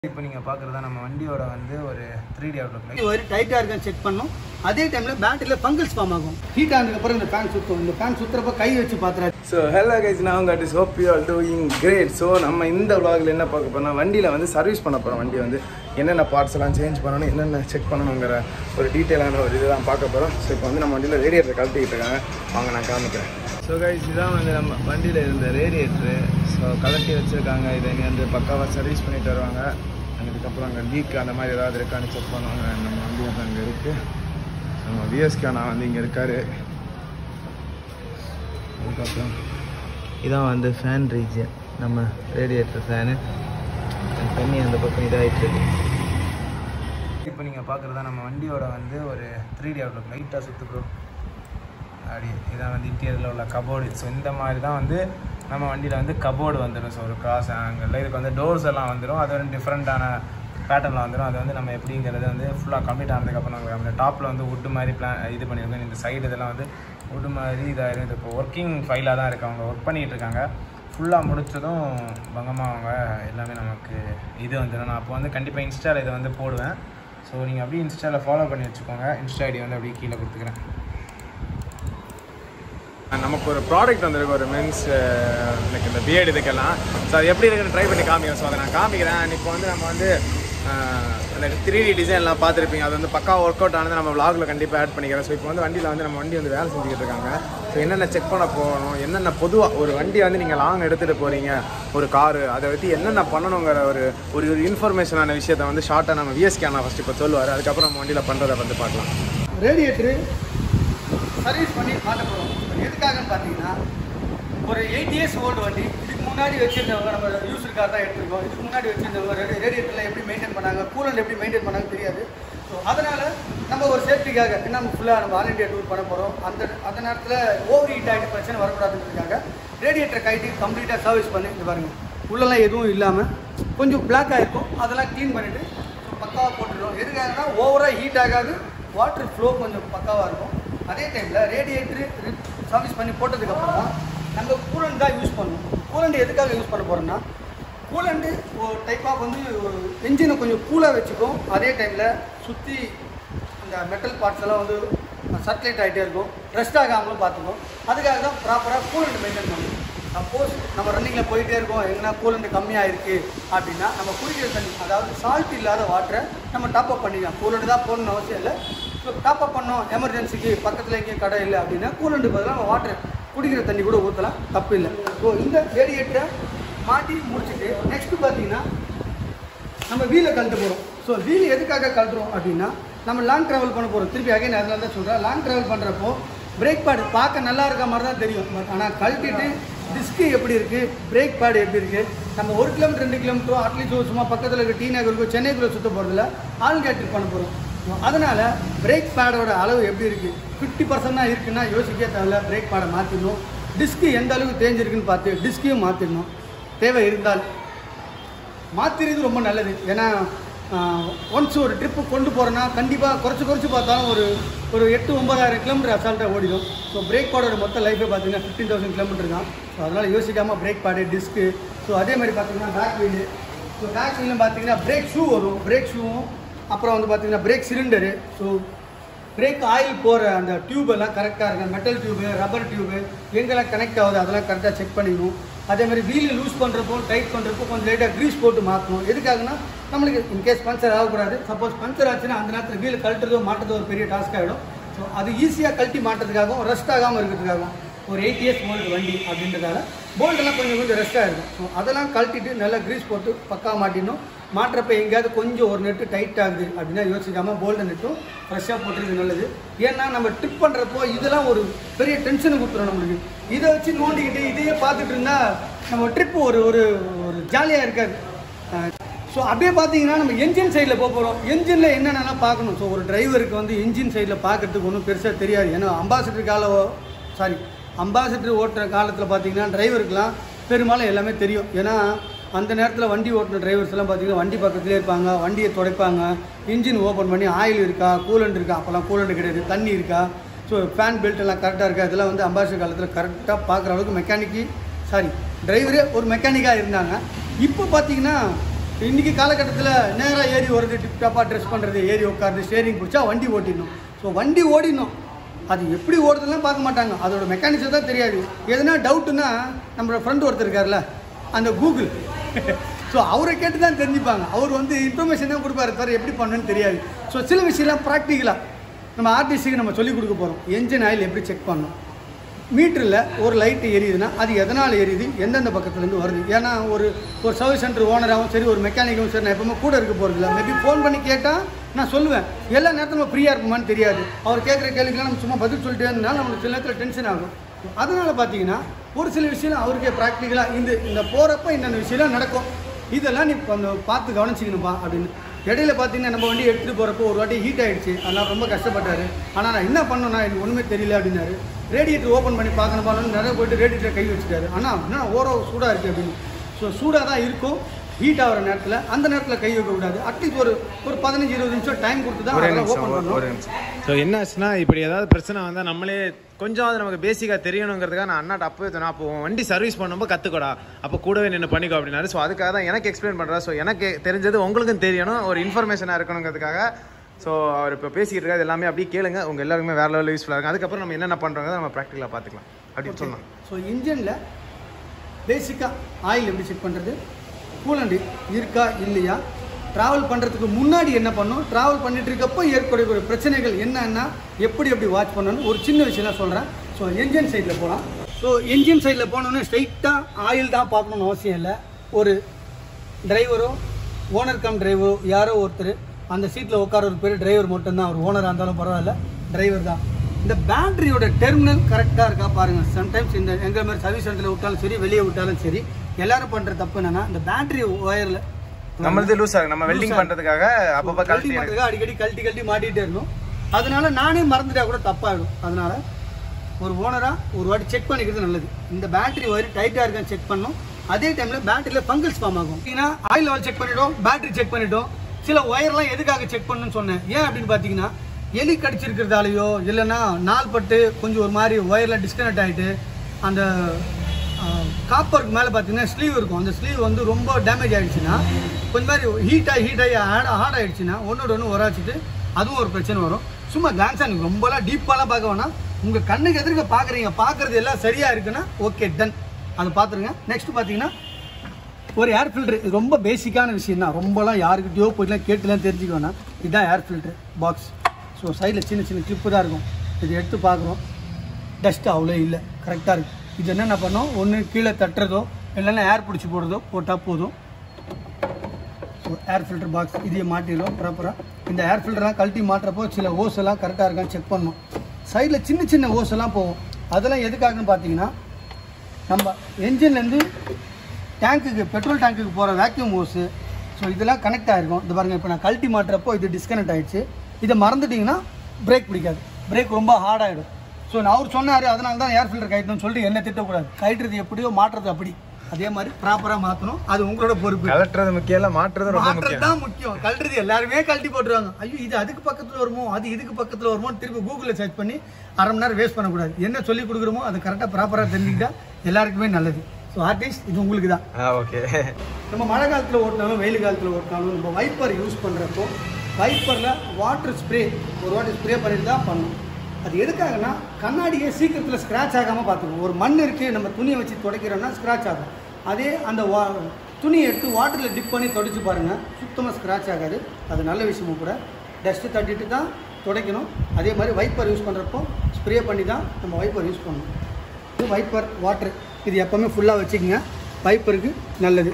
இப்போ நீங்கள் பார்க்குறதா நம்ம வண்டியோட வந்து ஒரு த்ரீ டி அவுட்லுக் ஒரு டைட்டாக இருக்கான்னு செக் பண்ணோம் அதே டைமில் பேட்டரியில் ஃபங்கல்ஸ் ஃபார்ம் ஆகும் ஹீட் ஆனதுக்கப்புறம் இந்த ஃபேன் சுற்றும் இந்த ஃபேன் சுற்றுறப்ப கை வச்சு பார்த்துறாரு ஸோ ஹலோ கைஸ் நான் உங்கள் is hope you all doing great so நம்ம இந்த vlogல என்ன பார்க்க போறோம்னா வண்டியில் வந்து சர்வீஸ் பண்ண போகிறோம் வண்டி வந்து என்னென்ன பார்ட்ஸ் எல்லாம் சேஞ்ச் பண்ணணும் என்னென்ன செக் பண்ணணுங்கிற ஒரு டீட்டெயிலான ஒரு இதுதான் பார்க்க போகிறோம் ஸோ இப்போ வந்து நம்ம வண்டியில் ரேடியேட்டர் கழட்டிக்கிட்டு இருக்காங்க வாங்க நான் காமிக்கிறேன் ஸோ கைஸ் இதான் வந்து நம்ம வண்டியில் இருந்த ரேடியேட்டரு ஸோ கலட்டி வச்சுருக்காங்க இதை இனி வந்து பக்காவாக சர்வீஸ் பண்ணிட்டு வருவாங்க அதுக்கப்புறம் அங்கே லீக் அந்த மாதிரி ஏதாவது இருக்கான்னு செக் பண்ணுவாங்க நம்ம வண்டி வந்து அங்கே இருக்குது நம்ம விஎஸ்கே அண்ணா வந்து இங்கே இருக்காரு அதுக்கப்புறம் இதான் வந்து ஃபேன் ரீஜன் நம்ம ரேடியேட்டர் ஃபேனு தண்ணி அந்த பக்கம் இதாகிட்டு இருக்கு இப்போ நீங்கள் பார்க்குறதா நம்ம வண்டியோட வந்து ஒரு த்ரீ டி அவுட்லுக் லைட்டாக சுற்று ப்ரோ அப்படி இதான் வந்து இன்டீரியரில் உள்ள கபோர்டு ஸோ இந்த மாதிரி தான் வந்து நம்ம வண்டியில் வந்து கபோர்டு வந்துடும் ஸோ ஒரு கிராஸ் ஆங்கிளில் இதுக்கு வந்து டோர்ஸ் எல்லாம் வந்துடும் அது வந்து டிஃப்ரெண்ட்டான பேட்டர்னில் வந்துடும் அது வந்து நம்ம எப்படிங்கிறது வந்து ஃபுல்லாக கம்ப்ளீட் ஆனதுக்கப்புறம் நம்ம அந்த டாப்பில் வந்து வுட்டு மாதிரி பிளான் இது பண்ணியிருக்கோம் இந்த சைடு இதெல்லாம் வந்து வுட்டு மாதிரி இதாக இருக்குது இப்போ ஒர்க்கிங் ஃபைலாக தான் இருக்குது அவங்க ஒர்க் பண்ணிகிட்டு இருக்காங்க ஃபுல்லாக முடிச்சதும் பங்கமாக அவங்க எல்லாமே நமக்கு இது வந்துடும் நான் அப்போ வந்து கண்டிப்பாக இன்ஸ்டாவில் இதை வந்து போடுவேன் ஸோ நீங்கள் அப்படியே இன்ஸ்டாவில் ஃபாலோ பண்ணி வச்சுக்கோங்க இன்ஸ்டா ஐடி வந்து அப்படியே கீழே கொடுத்துக்கிறேன் நமக்கு ஒரு ப்ராடக்ட் வந்திருக்கு ஒரு மென்ஸ் எனக்கு இந்த பிஎட் இதுக்கெல்லாம் ஸோ அது எப்படி இருக்குன்னு ட்ரை பண்ணி காமிக்கிறேன் ஸோ அதை நான் காமிக்கிறேன் இப்போ வந்து நம்ம வந்து அஹ், அந்த த்ரீ டி டிசைன்லாம் பார்த்துருப்பீங்க அது வந்து பக்கா ஒர்க் அவுட் ஆனது நம்ம vlogல கண்டிப்பாக ஆட் பண்ணிக்கிறேன் ஸோ இப்போ வந்து வண்டியில் வந்து நம்ம வண்டி வந்து வேலை செஞ்சுக்கிட்டு இருக்காங்க ஸோ என்னென்ன செக் பண்ண போகணும் என்னென்ன பொதுவாக ஒரு வண்டியை வந்து நீங்கள் லாங் எடுத்துகிட்டு போகிறீங்க ஒரு காரு அதை வச்சு என்னென்ன பண்ணணுங்கிற ஒரு ஒரு ஒரு இன்ஃபர்மேஷனான விஷயத்தை வந்து ஷார்ட்டாக நம்ம விஎஸ்கே அண்ணா ஃபஸ்ட் இப்போ சொல்லுவார் அதுக்கப்புறம் நம்ம வண்டியில் பண்ணுறதை வந்து பார்க்கலாம் ரேடியேட்டரு சர்வீஸ் பண்ணி மாட்ட போகிறோம் எதுக்காகன்னு பார்த்தீங்கன்னா ஒரு எயிட் இயர்ஸ் ஓல்டு வண்டி இதுக்கு முன்னாடி வச்சுருந்தவங்க நம்ம யூசர் கார் தான் எடுத்திருக்கோம் இதுக்கு முன்னாடி வச்சுருந்தவங்க ரேடியேட்டரில் எப்படி மெயின்டைன் பண்ணாங்க கூலண்ட் எப்படி மெயின்டைன் பண்ணாங்க தெரியாது ஸோ அதனால் நம்ம ஒரு சேஃப்டிக்காக என்ன நம்ம ஃபுல்லாக நம்ம ஆல் இண்டியா டூர் பண்ண போகிறோம் அந்த அந்த நேரத்தில் ஓவர் ஹீட் ஆகிட்டு பிரச்சனை வரக்கூடாதுன்றதுக்காக ரேடியேட்டரை கைட்டு கம்ப்ளீட்டாக சர்வீஸ் பண்ணி இது பாருங்கள் உள்ளெல்லாம் எதுவும் இல்லாமல் கொஞ்சம் பிளாக் ஆகிருக்கும் அதெல்லாம் க்ளீன் பண்ணிவிட்டு பக்காவாக போட்டுருவோம் எதுக்காகனா ஓவராக ஹீட் ஆகாது வாட்டர் ஃப்ளோ கொஞ்சம் பக்காவாக இருக்கும் அதே டைமில் ரேடியேட்டரு சர்வீஸ் பண்ணி போட்டதுக்கப்புறம் தான் நம்ம கூலண்ட் தான் யூஸ் பண்ணுவோம் கூலண்ட் எதுக்காக யூஸ் பண்ண போகிறோம்னா கூலண்ட்டு ஒரு டைப் ஆஃப் வந்து ஒரு என்ஜினை கொஞ்சம் கூலாக வச்சுக்கும் அதே டைமில் சுற்றி அந்த மெட்டல் பார்ட்ஸ் எல்லாம் வந்து சர்க்குலேட் ஆகிட்டே இருக்கும் ரெஸ்ட் ஆகாமலும் பார்த்துக்கும் அதுக்காக தான் ப்ராப்பராக கூலண்ட் மெயின்டைன் பண்ணணும் சப்போஸ் நம்ம ரன்னிங்கில் போயிட்டே இருக்கோம் எங்கன்னா கூலண்ட் கம்மியாக இருக்குது அப்படின்னா நம்ம குடிக்கிற தண்ணி அதாவது சால்ட் இல்லாத வாட்டரை நம்ம டாப் அப் பண்ணிக்கலாம் கூலண்ட் தான் போடணும்னு அவசியம் இல்லை ஸோ டாப் அப் பண்ணோம் எமர்ஜென்சிக்கு பக்கத்தில் எங்கேயும் கடை இல்லை அப்படின்னா கூலண்ட் பதிலாக நம்ம வாட்டர் குடிக்கிற தண்ணி கூட ஊற்றலாம் தப்பு இல்லை ஸோ இந்த ரேடியேட்டரை மாட்டி முடிச்சுட்டு நெக்ஸ்ட்டு பார்த்தீங்கன்னா நம்ம வீலை கழட்ட போகிறோம் ஸோ வீல் எதுக்காக கழட்டுறோம் அப்படின்னா நம்ம லாங் ட்ராவல் பண்ண போகிறோம் திருப்பி அகைன் அதனால தான் சொல்கிறேன் லாங் ட்ராவல் பண்ணுறப்போ பிரேக் பேடு பார்க்க நல்லா இருக்க மாதிரி தான் தெரியும் பட் ஆனால் கழட்டிட்டு டிஸ்க்கு எப்படி இருக்குது பிரேக் பேடு எப்படி இருக்குது நம்ம ஒரு கிலோமீட்டர் ரெண்டு கிலோமீட்டரோ அட்லீஸ்ட் ஒரு சும்மா பக்கத்தில் இருக்க டி நகருக்கோ சென்னைக்குள்ளே சுற்ற போகிறதில்ல ஆல் கேட்டர் பண்ண போகிறோம் அதனால் பிரேக் பேடோட அளவு எப்படி இருக்குது ஃபிஃப்டி பர்சன்ட் தான் இருக்குன்னா யோசிக்கவே தேவையில்ல பிரேக் பேடை மாற்றிடணும் டிஸ்க்கு எந்த அளவுக்கு தேஞ்சிருக்குன்னு பார்த்து டிஸ்கையும் மாற்றிடணும் தேவை இருந்தால் மாற்றிறது ரொம்ப நல்லது ஏன்னா ஒன்ஸ் ஒரு ட்ரிப்பு கொண்டு போகிறோன்னா கண்டிப்பாக குறைச்சி குறைச்சி பார்த்தாலும் ஒரு ஒரு எட்டு ஒன்பதாயிரம் கிலோமீட்டர் அசால்ட்டாக ஓடிடும் ஸோ பிரேக் பேடோட மொத்த லைஃபே பார்த்தீங்கன்னா ஃபிஃப்டீன் தௌசண்ட் கிலோமீட்டர் தான் ஸோ அதனால் யோசிக்காமல் பிரேக் பேடு டிஸ்க்கு ஸோ அதே மாதிரி பார்த்தீங்கன்னா பேக் வீலு ஸோ பேக் வீலும் பார்த்தீங்கன்னா பிரேக் ஷூ வரும் பிரேக் ஷூவும் அப்புறம் வந்து பார்த்தீங்கன்னா brake cylinder so brake oil போகிற அந்த டியூப் எல்லாம் கரெக்டாக இருக்கும் மெட்டல் டியூபு ரப்பர் டியூபு எங்கெல்லாம் கனெக்ட் ஆகுது அதெல்லாம் கரெக்டாக செக் பண்ணிக்கணும் அதே மாதிரி வீல் லூஸ் பண்ணுறப்போ டைட் பண்ணுறப்போ கொஞ்சம் லைட்டாக க்ரீஸ் போட்டு மாற்றணும் எதுக்காகனா நம்மளுக்கு இன்கேஸ் பஞ்சர் ஆகக்கூடாது சப்போஸ் பஞ்சர் ஆச்சுன்னா அந்த நேரத்தில் வீல் கழட்டுறதோ மாட்டுறதோ ஒரு பெரிய டாஸ்க் ஆகிடும் ஸோ அது ஈஸியாக கழட்டி மாட்டுறதுக்காகவும் ரெஸ்ட் ஆகாமல் இருக்கிறதுக்காகவும் ஒரு எயிட் இயர்ஸ் ஓல்டு வண்டி அப்படின்றதால போல்டெல்லாம் கொஞ்சம் கொஞ்சம் ரெஸ்ட்டாக இருக்கும் ஸோ அதெல்லாம் கழட்டிட்டு நல்லா க்ரீஸ் போட்டு பக்கா மாட்டிடணும் மாட்டுறப்ப எங்கேயாவது கொஞ்சம் ஒரு நெட்டு டைட் ஆகுது அப்படின்னா யோசிக்காமல் போல்டு நெட்டும் ஃப்ரெஷ்ஷாக போட்டுறது நல்லது ஏன்னா நம்ம ட்ரிப் பண்ணுறப்போ இதெல்லாம் ஒரு பெரிய டென்ஷனை கொடுத்துரும் நம்மளுக்கு இதை வச்சு நோண்டிக்கிட்டு இதையே பார்த்துட்டு இருந்தால் நம்ம ட்ரிப்பு ஒரு ஒரு ஒரு ஜாலியாக இருக்காது ஸோ அப்படியே பார்த்தீங்கன்னா நம்ம என்ஜின் சைடில் போக போகிறோம் என்ஜினில் என்னென்னலாம் பார்க்கணும் ஸோ ஒரு டிரைவருக்கு வந்து இன்ஜின் சைடில் பார்க்கறதுக்கு ஒன்றும் பெருசாக தெரியாது ஏன்னா அம்பாசிடர் கால சாரி அம்பாசிடர் ஓட்டுற காலத்தில் பார்த்தீங்கன்னா டிரைவருக்குலாம் பெரும்பாலும் எல்லாமே தெரியும் ஏன்னா அந்த நேரத்தில் வண்டி ஓட்டுற டிரைவர்ஸ் எல்லாம் பார்த்தீங்கன்னா வண்டி பக்கத்துலேயே இருப்பாங்க வண்டியை துடைப்பாங்க இன்ஜின் ஓப்பன் பண்ணி ஆயில் இருக்கா கூலண்ட் இருக்கா அப்போல்லாம் கூலண்ட் கிடையாது தண்ணி இருக்கா ஸோ ஃபேன் பெல்ட் எல்லாம் கரெக்டாக இருக்கா இதெல்லாம் வந்து அம்பாசிடர் காலத்தில் கரெக்டாக பார்க்குற அளவுக்கு மெக்கானிக்கு சாரி டிரைவரே ஒரு மெக்கானிக்காக இருந்தாங்க இப்போ பார்த்தீங்கன்னா இன்றைக்கி காலகட்டத்தில் நேராக ஏறி வருது டிப்டாப்பாக ட்ரெஸ் பண்ணுறது ஏறி உட்காருது ஸ்டேரிங் பிடிச்சா வண்டி ஓட்டிடணும் ஸோ வண்டி ஓடிடணும் அது எப்படி ஓடுதுலாம் பார்க்க மாட்டாங்க அதோட மெக்கானிக்ஸ் தான் தெரியாது எதுனா டவுட்டுன்னா நம்மளோட ஃப்ரெண்ட் ஒருத்தர் இருக்கார்ல அந்த கூகுள் ஸோ அவரை கேட்டு தான் தெரிஞ்சுப்பாங்க அவர் வந்து இன்ஃபர்மேஷன் தான் கொடுப்பாரு சார் எப்படி பண்ணணும்னு தெரியாது ஸோ சில விஷயம்லாம் ப்ராக்டிக்கலாக நம்ம ஆர்டிஸ்ட்டுக்கு நம்ம சொல்லிக் கொடுக்க போகிறோம் என்ஜின் ஆயில் எப்படி செக் பண்ணணும் மீட்டரில் ஒரு லைட் எரியுதுன்னா அது எதனால் எரியுது எந்தெந்த பக்கத்துலேருந்து வருது ஏன்னா ஒரு ஒரு சர்வீஸ் சென்டர் ஓனராகவும் சரி ஒரு மெக்கானிக்கும் சரி நான் எப்பவுமே கூட இருக்க போகிறதில்ல மேபி ஃபோன் பண்ணி கேட்டால் நான் சொல்லுவேன் எல்லா நேரத்தில் நம்ம ஃப்ரீயாக இருப்போமான்னு தெரியாது அவர் கேட்குற கேள்விக்கெல்லாம் நம்ம சும்மா பதில் சொல்லிட்டே இருந்தால் நம்மளுக்கு சில நேரத்தில் டென்ஷன் ஆகும் அதனால் பார்த்தீங்கன்னா ஒரு சில விஷயம் அவருக்கே ப்ராக்டிக்கலாக இந்த இந்த போகிறப்ப இந்த விஷயம்லாம் நடக்கும் இதெல்லாம் நீ கொஞ்சம் பார்த்து கவனிச்சிக்கணும்பா அப்படின்னு இடையில பார்த்தீங்கன்னா நம்ம வண்டி எடுத்துகிட்டு போகிறப்போ ஒரு வாட்டி ஹீட் ஆகிடுச்சு அதனால் ரொம்ப கஷ்டப்பட்டாரு ஆனால் நான் என்ன பண்ணேன்னா எனக்கு ஒன்றுமே தெரியல அப்படின்னாரு ரேடியேட்டர் ஓப்பன் பண்ணி பார்க்கணும் நிறைய போயிட்டு ரேடியேட்டர் கை வச்சுட்டாரு ஆனால் என்ன ஓரோ சூடாக இருக்குது அப்படின்னு ஸோ சூடாக தான் இருக்கும் ஹீட் ஆகிற நேரத்தில் அந்த நேரத்தில் கை வைக்க கூடாது அட்லீஸ்ட் ஒரு ஒரு பதினஞ்சு இருபது நிமிஷம் டைம் கொடுத்து தான் ஒரே அதெல்லாம் நிமிஷம் ஓப்பன் ஒரு- ஒரு பண்ணணும் நிமிஷம் ஸோ என்ன ஆச்சுன்னா இப்படி ஏதாவது பிரச்சனை வந்தால் நம்மளே கொஞ்சம் அது நமக்கு பேசிக்காக தெரியணுங்கிறதுக்காக நான் அண்ணாட்ட அப்பவே சொன்னேன் அப்போ உன் வண்டி சர்வீஸ் பண்ணும்போது கற்றுக்கோடா அப்போ கூடவே நின்று பண்ணிக்கோ அப்படின்னாரு ஸோ அதுக்காக தான் எனக்கு எக்ஸ்பிளைன் பண்ணுறா ஸோ எனக்கு தெரிஞ்சது உங்களுக்கும் தெரியணும் ஒரு இன்ஃபர்மேஷனாக இருக்கணுங்கிறதுக்காக ஸோ அவர் இப்போ பேசிக்கிட்டு இருக்காது எல்லாமே அப்படியே கேளுங்க உங்கள் எல்லாருக்குமே வேற லெவலில் யூஸ்ஃபுல்லாக இருக்கும் அதுக்கப்புறம் நம்ம என்னென்ன பண்ணுறோங்க நம்ம ப்ராக்டிக்கலாக பார்த்துக்கலாம் அப்படின்னு சொல்லலாம் ஸோ இன்ஜினில் பேசிக்காக ஆயில் எப்படி செக் பண்ணுறது கூலண்ட் இருக்கா இல்லையா ட்ராவல் பண்ணுறதுக்கு முன்னாடி என்ன பண்ணணும் ட்ராவல் பண்ணிட்டு இருக்கப்போ ஏற்படக்கூடிய பிரச்சனைகள் என்னன்னா எப்படி எப்படி வாட்ச் பண்ணணும் ஒரு சின்ன விஷயம் சொல்கிறேன் ஸோ என்ஜின் சைடில் போகலாம் ஸோ என்ஜின் சைடில் போனோன்னே ஸ்ட்ரைட்டாக ஆயில் தான் பார்க்கணும்னு அவசியம் இல்லை ஒரு டிரைவரோ ஓனர் கம் டிரைவரோ யாரோ ஒருத்தர் அந்த சீட்டில் உட்கார ஒரு பேர் டிரைவர் மட்டும்தான் அவர் ஓனராக இருந்தாலும் பரவாயில்ல டிரைவர் தான் இந்த பேட்டரியோட டெர்மினல் கரெக்டாக இருக்கா பாருங்கள் சம்டைம்ஸ் இந்த எங்கள் மாதிரி சர்வீஸ் சென்டரில் விட்டாலும் சரி வெளியே விட்டாலும் சரி எல்லாரும் பண்ணுற தப்பு என்னன்னா இந்த பேட்டரி ஒயரில் நம்மளது லூஸ் ஆகும் நம்ம வெல்டிங் பண்ணுறதுக்காக அப்பப்போ கழட்டி கழட்டி மாட்டுறதுக்கு அடிக்கடி கழட்டி கழட்டி மாட்டிகிட்டே இருந்தோம் அதனால நானே மறந்துட்டா கூட தப்பாயிடும் அதனால ஒரு ஓனரா ஒரு வாட்டி செக் பண்ணிக்கிறது நல்லது இந்த பேட்டரி ஒயர் டைட்டாக இருக்கான்னு செக் பண்ணணும் அதே டைம்ல பேட்டரியில் ஃபங்கல்ஸ் ஃபார்ம் ஆகும் ஏன்னா ஆயில் லெவல் செக் பண்ணிட்டோம் பேட்டரி செக் பண்ணிட்டோம் சில ஒயர்லாம் எதுக்காக செக் பண்ணணும்னு சொன்னேன் ஏன் அப்படின்னு பார்த்தீங்கன்னா எலி கடிச்சிருக்கிறதாலையோ இல்லைன்னா நாள் பட்டு கொஞ்சம் ஒரு மாதிரி ஒயரில் டிஸ்கனெக்ட் ஆகிட்டு அந்த காப்பருக்கு மேலே பார்த்தீங்கன்னா ஸ்லீவ் இருக்கும் அந்த ஸ்லீவ் வந்து ரொம்ப டேமேஜ் ஆகிடுச்சுன்னா கொஞ்சம் மாதிரி ஹீட் ஆகி ஹீட் ஆகி ஹார்ட் ஹார்ட் ஆகிடுச்சுன்னா ஒன்றோட ஒன்று உராச்சிட்டு அதுவும் ஒரு பிரச்சனை வரும் சும்மா கிளான்ஸாக நீங்கள் ரொம்பலாம் டீப்பாலாம் பார்க்க வேணாம் உங்கள் கண்ணுக்கு எதிர்க்க பார்க்குறீங்க பார்க்குறது எல்லாம் சரியாக இருக்குன்னா ஓகே டன் அதை பார்த்துருங்க நெக்ஸ்ட் பார்த்தீங்கன்னா ஒரு ஏர் ஃபில்ட்ரு இது ரொம்ப பேசிக்கான விஷயம் தான் ரொம்பலாம் யாருக்கிட்டயோ போயிட்டுலாம் கேட்டுலாம் தெரிஞ்சுக்க வேணாம் இதுதான் ஏர் ஃபில்ட்ரு பாக்ஸ் ஸோ சைடில் சின்ன சின்ன கிளிப்பு தான் இருக்கும் இது எடுத்து பார்க்குறோம் டஸ்ட் அவ்வளோ இல்லை கரெக்டாக இருக்குது இது என்னென்ன பண்ணோம் ஒன்று கீழே தட்டுறதோ இல்லைன்னா ஏர் பிடிச்சி போடுறதோ போட்டால் போதும் ஸோ ஏர் ஃபில்டர் பாக்ஸ் இதையே மாட்டிடுவோம் ப்ராப்பராக இந்த ஏர் ஃபில்டர்லாம் கழட்டி மாட்டுறப்போ சில ஓஸ் எல்லாம் கரெக்டாக இருக்கான்னு செக் பண்ணணும் சைடில் சின்ன சின்ன ஓஸ் எல்லாம் போகும் அதெல்லாம் எதுக்காகன்னு பார்த்தீங்கன்னா நம்ம என்ஜின்லேருந்து டேங்க்குக்கு பெட்ரோல் டேங்க்குக்கு போகிற வேக்யூம் ஓஸு ஸோ இதெல்லாம் கனெக்ட் ஆகிருக்கும் இது பாருங்கள் இப்போ நான் கழட்டி மாட்டுறப்போ இது டிஸ்கனெக்ட் ஆயிடுச்சு இதை மறந்துட்டிங்கன்னா பிரேக் பிடிக்காது பிரேக் ரொம்ப ஹார்ட் ஆகிடும் ஸோ நான் அவர் சொன்னார் அதனால தான் ஏர் ஃபில்டர் கழட்டணும்னு சொல்லிட்டு என்ன திட்டக்கூடாது கழட்டுறது எப்படியோ மாட்டுறது அப்படி அதே மாதிரி ப்ராப்பராக மாற்றணும் அது உங்களோட பொறுப்பு கலட்டுறது முக்கியம் இல்லை மாட்டுறது ரொம்ப மாற்றது முக்கியம் தான் முக்கியம் கழட்டுறது எல்லாருமே கழட்டி போட்டுருவாங்க ஐயோ இது அதுக்கு பக்கத்துல வருமோ அது இதுக்கு பக்கத்துல வருமோ திருப்பி கூகுளில் சர்ச் பண்ணி அரை மணி நேரம் வேஸ்ட் பண்ணக்கூடாது என்ன சொல்லி கொடுக்குறோமோ அது கரெக்டாக ப்ராப்பராக தெரிஞ்சுக்கிட்டா எல்லாருக்குமே நல்லது ஸோ ஆர்டிஸ்ட் இது உங்களுக்கு தான் ஆ ஓகே நம்ம மழை காலத்தில் ஓட்டினாலும் வெயில் காலத்தில் ஓட்டினாலும் நம்ம வைப்பர் யூஸ் பண்ணுறப்போ வைப்பரில் வாட்டர் ஸ்ப்ரே ஒரு வாட்டி ஸ்ப்ரே பண்ணிட்டு தான் பண்ணணும் அது எதுக்காகனா கண்ணாடியே சீக்கிரத்தில் ஸ்க்ராட்ச் ஆகாமல் பார்த்துக்கணும் ஒரு மண் இருக்குது நம்ம துணியை வச்சு துடைக்கிறோம்னா ஸ்க்ராட்ச் ஆகும் அதே அந்த வா துணியை எடுத்து வாட்டரில் டிப் பண்ணி துடைச்சு பாருங்கள் சுத்தமாக ஸ்க்ராட்ச் ஆகாது அது நல்ல விஷயமும் கூட டஸ்ட்டு தட்டிட்டு தான் துடைக்கணும் அதே மாதிரி வைப்பர் யூஸ் பண்ணுறப்போ ஸ்ப்ரே பண்ணி தான் நம்ம வைப்பர் யூஸ் பண்ணணும் இது வைப்பர் வாட்டர் இது எப்போவுமே ஃபுல்லாக வச்சுக்கோங்க வைப்பருக்கு நல்லது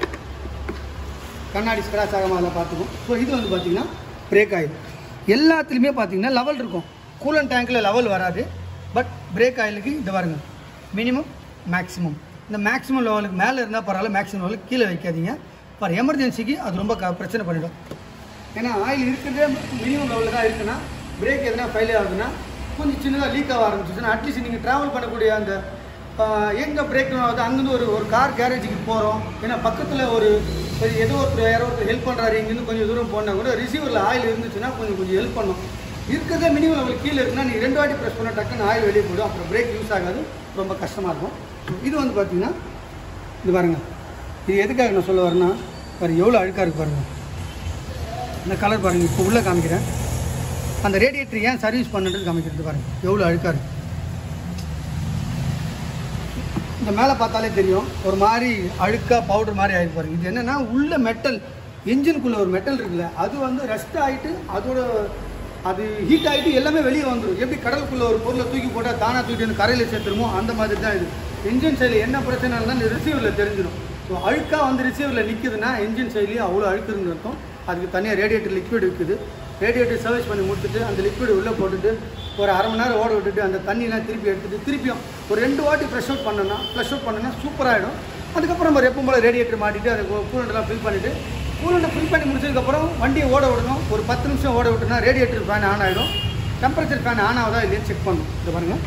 கண்ணாடி ஸ்க்ராச் ஆகாமல் அதில் பார்த்துக்கும் ஸோ இது வந்து பார்த்தீங்கன்னா பிரேக் ஆயில் எல்லாத்துலேயுமே பார்த்தீங்கன்னா லெவல் இருக்கும் கூலன் டேங்க்கில் லெவல் வராது பட் பிரேக் ஆயிலுக்கு இந்த பாருங்க மினிமம் மேக்ஸிமம் இந்த மேக்ஸிமம் லெவலுக்கு மேலே இருந்தால் பரவாயில்ல மேக்ஸிமம் லெவலுக்கு கீழே வைக்காதீங்க ஃபார் எமர்ஜென்சிக்கு அது ரொம்ப க பிரச்சனை பண்ணிடும் ஏன்னா ஆயில் இருக்கிறதே மினிமம் லெவலில் தான் இருக்குன்னா பிரேக் எதனா ஃபெயிலியர் ஆகுதுன்னா கொஞ்சம் சின்னதாக லீக் ஆக ஆரம்பிச்சிச்சுன்னா அட்லீஸ்ட் நீங்கள் ட்ராவல் பண்ணக்கூடிய அந்த ஆஹ், எங்க பிரேக் டவுன் ஆகுது அங்கேருந்து ஒரு ஒரு கார் கேரேஜுக்கு போகிறோம் ஏன்னா பக்கத்தில் ஒரு சரி ஏதோ ஒருத்தர் யாரோ ஒருத்தர் ஹெல்ப் பண்ணுறாரு இங்கேருந்து கொஞ்சம் தூரம் போனால் கூட ரிசீவரில் ஆயில் இருந்துச்சுன்னா கொஞ்சம் கொஞ்சம் ஹெல்ப் பண்ணும் இருக்கிறதே மினிமம் லெவல் கீழே இருக்குன்னா நீங்கள் ரெண்டு வாட்டி ப்ரெஸ் பண்ணால் டக்குன்னு ஆயில் வெளியே போயிடும் அப்புறம் பிரேக் யூஸ் ஆகாது ரொம்ப கஷ்டமாக இருக்கும் இது வந்து பார்த்தீங்கன்னா இது பாருங்க இது எதுக்காக நான் சொல்ல வரேன்னா பாருங்க எவ்வளோ அழுக்காக இருக்கு பாருங்க இந்த கலர் பாருங்க இப்போ உள்ளே காமிக்கிறேன் அந்த ரேடியேட்டர் ஏன் சர்வீஸ் பண்ணுறது காமிக்கிறது பாருங்க எவ்வளோ அழுக்காக இருக்கு இந்த மேலே பார்த்தாலே தெரியும் ஒரு மாதிரி அழுக்காக பவுடர் மாதிரி ஆகி பாருங்க இது என்னென்னா உள்ள மெட்டல் என்ஜினுக்குள்ளே ஒரு மெட்டல் இருக்குல்ல அது வந்து ரெஸ்ட் ஆகிட்டு அதோட அது ஹீட் ஆகிட்டு எல்லாமே வெளியே வந்துடும் எப்படி கடலுக்குள்ளே ஒரு பொருளை தூக்கி போட்டால் தானாக தூக்கிட்டு வந்து கரையில் சேர்த்துருமோ அந்த மாதிரி தான் இது என்ஜின் சைடில் என்ன பிரச்சனை இருந்தாலும் ரிசீவரில் தெரிஞ்சிடும் ஸோ அழுக்காக வந்து ரிசீவரில் நிற்குதுன்னா என்ஜின் சைட்லேயும் அவ்வளோ அழுக்கு இருக்குன்னு அர்த்தம் அதுக்கு தனியாக ரேடியேட்டர் லிக்விட் இருக்குது ரேடியேட்டர் சர்வீஸ் பண்ணி முடிச்சுட்டு அந்த லிக்விட் உள்ளே போட்டுட்டு ஒரு அரை மணி நேரம் ஓட விட்டுட்டு அந்த தண்ணியெலாம் திருப்பி எடுத்துட்டு திருப்பியும் ஒரு ரெண்டு வாட்டி ஃப்ரெஷ் அவுட் பண்ணோன்னா ஃப்ரெஷ் அவுட் பண்ணோன்னா சூப்பராகிடும் அதுக்கப்புறம் நம்ம எப்பவும் போல் ரேடியேட்டர் மாட்டிட்டு அதை கூலண்டெலாம் ஃபில் பண்ணிவிட்டு கூலண்டை ஃபில் பண்ணி முடிச்சதுக்கப்புறம் வண்டியை ஓட விடணும் ஒரு பத்து நிமிஷம் ஓட விட்டோம்னா ரேடியேட்டர் ஃபேன் ஆன் ஆகிடும் டெம்பரேச்சர் ஃபேன் ஆன் ஆகுதா இல்லைன்னு செக் பண்ணணும் இது பாருங்கள்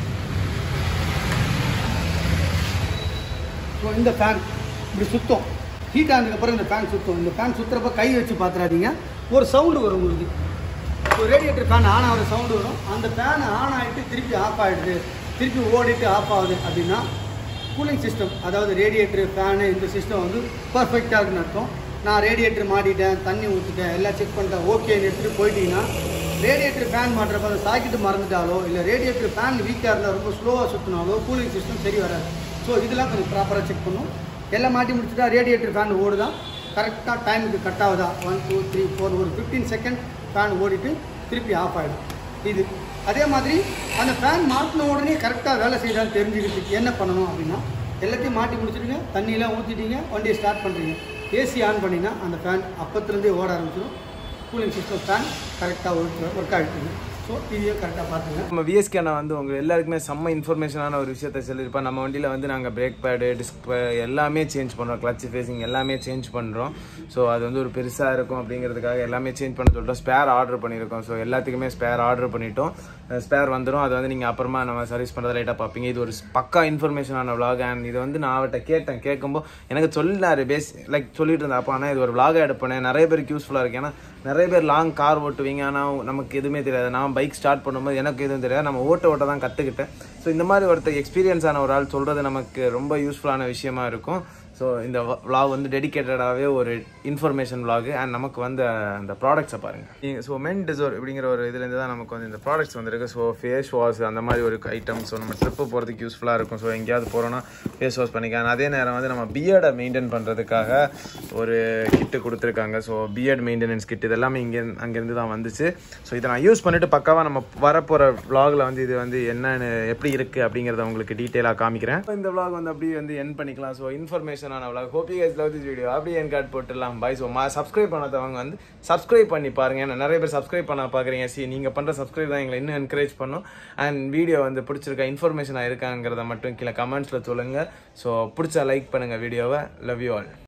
ஸோ இந்த ஃபேன் இப்படி சுத்தம் ஹீட் ஆனதுக்கப்புறம் இந்த ஃபேன் சுத்தம் இந்த ஃபேன் சுற்றுறப்ப கை வச்சு பார்த்துறாதீங்க ஒரு சவுண்டு வரும் உங்களுக்கு ஒரு ரேடியேட்டர் ஃபேன் ஆன் ஆகிற சவுண்டு வரும் அந்த ஃபேன் ஆன் ஆகிட்டு திருப்பி ஆஃப் ஆகிடுது திருப்பி ஓடிட்டு ஆஃப் ஆகுது அப்படின்னா கூலிங் சிஸ்டம் அதாவது ரேடியேட்டர் ஃபேனு இந்த சிஸ்டம் வந்து பர்ஃபெக்டாக இருக்குன்னு அர்த்தம் நான் ரேடியேட்டர் மாட்டிட்டேன் தண்ணி ஊற்றிட்டேன் எல்லாம் செக் பண்ணிட்டேன் ஓகேன்னு எடுத்துகிட்டு போயிட்டீங்கன்னா ரேடியேட்டர் ஃபேன் மாட்டுறப்ப அந்த சாக்கெட்டு மறந்துட்டாலோ இல்லை ரேடியேட்டர் ஃபேன் வீக்காக இருந்தால் ரொம்ப ஸ்லோவாக சுற்றினாலோ கூலிங் சிஸ்டம் சரி வராது ஸோ இதெல்லாம் கொஞ்சம் ப்ராப்பராக செக் பண்ணும் எல்லாம் மாட்டி முடிச்சுட்டா ரேடியேட்டர் ஃபேன் ஓடுதா கரெக்டாக டைமுக்கு கட் ஆகுதா ஒன் டூ த்ரீ ஃபோர் ஒரு ஃபிஃப்டீன் செகண்ட் ஃபேன் ஓடிட்டு திருப்பி ஆஃப் ஆகிடும் இது அதே மாதிரி அந்த ஃபேன் மாட்டின உடனே கரெக்டாக வேலை செய்தான்னு தெரிஞ்சுக்கிறதுக்கு என்ன பண்ணணும் அப்படின்னா எல்லாத்தையும் மாட்டி முடிச்சிடுங்க தண்ணியெலாம் ஊற்றிட்டீங்க வண்டியை ஸ்டார்ட் பண்ணுறீங்க ஏசி ஆன் பண்ணிங்கன்னா அந்த ஃபேன் அப்பத்துலேருந்தே ஓட ஆரம்பிச்சிடும் கூலிங் சிஸ்டம் ஃபேன் கரெக்டாக ஒர்க் ஒர்க் ஆகிட்டுங்க ஸோ இதையும் கரெக்டாக பார்த்துங்க நம்ம விஎஸ்கே அண்ணா வந்து உங்க எல்லாருக்குமே செம்ம இன்ஃபர்மேஷனான ஒரு விஷயத்த சொல்லியிருப்பேன் நம்ம வண்டியில் வந்து நாங்கள் பிரேக் பேடு டிஸ்க் எல்லாமே சேஞ்ச் பண்ணுறோம் கிளச் ஃபேஸிங் எல்லாமே சேஞ்ச் பண்ணுறோம் ஸோ அது வந்து ஒரு பெருசாக இருக்கும் அப்படிங்கிறதுக்காக எல்லாமே சேஞ்ச் பண்ண சொல்லிட்டோம் ஸ்பேர் ஆர்டர் பண்ணியிருக்கோம் ஸோ எல்லாத்துக்குமே ஸ்பேர் ஆர்டர் பண்ணிட்டோம் ஸ்பேர் வந்துடும் அது வந்து நீங்கள் அப்புறமா நம்ம சர்வீஸ் பண்ணுறது லைட்டாக பார்ப்பீங்க இது ஒரு பக்கா இன்ஃபர்மேஷனான vlog அண்ட் இது வந்து நான் அவர்கிட்ட கேட்டேன் கேட்கும்போது எனக்கு சொல்லாரு பேஸ் லைக் சொல்லிட்டு இருந்தேன் அப்போ ஆனால் இது ஒரு vlog எடுப்பேன் நிறைய பேருக்கு யூஸ்ஃபுல்லாக இருக்கு ஏன்னா நிறைய பேர் லாங் கார் ஓட்டுவீங்க ஆனால் நமக்கு எதுவுமே தெரியாது நான் பைக் ஸ்டார்ட் பண்ணும்போது எனக்கு எதுவும் தெரியாது நம்ம ஓட்ட ஓட்ட தான் கற்றுக்கிட்டேன் ஸோ இந்த மாதிரி ஒருத்தர் எக்ஸ்பீரியன்ஸ் ஆன ஒரு ஆள் சொல்கிறது நமக்கு ரொம்ப யூஸ்ஃபுல்லான விஷயமா இருக்கும் ஸோ இந்த vlog வந்து டெடிக்கேட்டடாகவே ஒரு இன்ஃபர்மேஷன் vlog அண்ட் நமக்கு வந்து அந்த ப்ராடக்ட்ஸை பாருங்கள் ஸோ மென் டிசோர் இப்படிங்கிற ஒரு இதுலேருந்து தான் நமக்கு வந்து இந்த ப்ராடக்ட்ஸ் வந்திருக்கு ஸோ ஃபேஸ் வாஷ் அந்த மாதிரி ஒரு ஐட்டம் ஸோ நம்ம ட்ரிப்பு போகிறதுக்கு யூஸ்ஃபுல்லாக இருக்கும் ஸோ எங்கேயாவது போகிறோன்னா ஃபேஸ் வாஷ் பண்ணிக்கலாம் அதே நேரம் வந்து நம்ம பியர்டை மெயின்டைன் பண்ணுறதுக்காக ஒரு கிட்டு கொடுத்துருக்காங்க ஸோ பியர்ட் மெயின்டெனன்ஸ் கிட் இது எல்லாமே இங்கே அங்கேருந்து தான் வந்துச்சு ஸோ இதை நான் யூஸ் பண்ணிட்டு பக்காவாக நம்ம வரப்போகிற vlogல வந்து இது வந்து என்னன்னு எப்படி இருக்குது அப்படிங்கிறத உங்களுக்கு டீட்டெயிலாக காமிக்கிறேன் இந்த vlog வந்து அப்படியே வந்து என் பண்ணிக்கலாம் ஸோ இன்ஃபர்மேஷனான vlog hope you guys love this video அப்படியே என் கார்டு போட்டுடலாம் பாய் ஸோ மா சப்ஸ்கிரைப் பண்ணாதவங்க வந்து சப்ஸ்கிரைப் பண்ணி பாருங்க ஏன்னா நிறைய பேர் சப்ஸ்கிரைப் பண்ண பார்க்குறீங்க சி நீங்கள் பண்ணுற சப்ஸ்கிரைப் தான் எங்களை இன்னும் என்கரேஜ் பண்ணும் அண்ட் வீடியோ வந்து பிடிச்சிருக்கா இன்ஃபர்மேஷனாக இருக்காங்கிறத மட்டும் கீழே கமெண்ட்ஸில் சொல்லுங்கள் ஸோ பிடிச்சா லைக் பண்ணுங்கள் வீடியோவை லவ் யூ ஆல்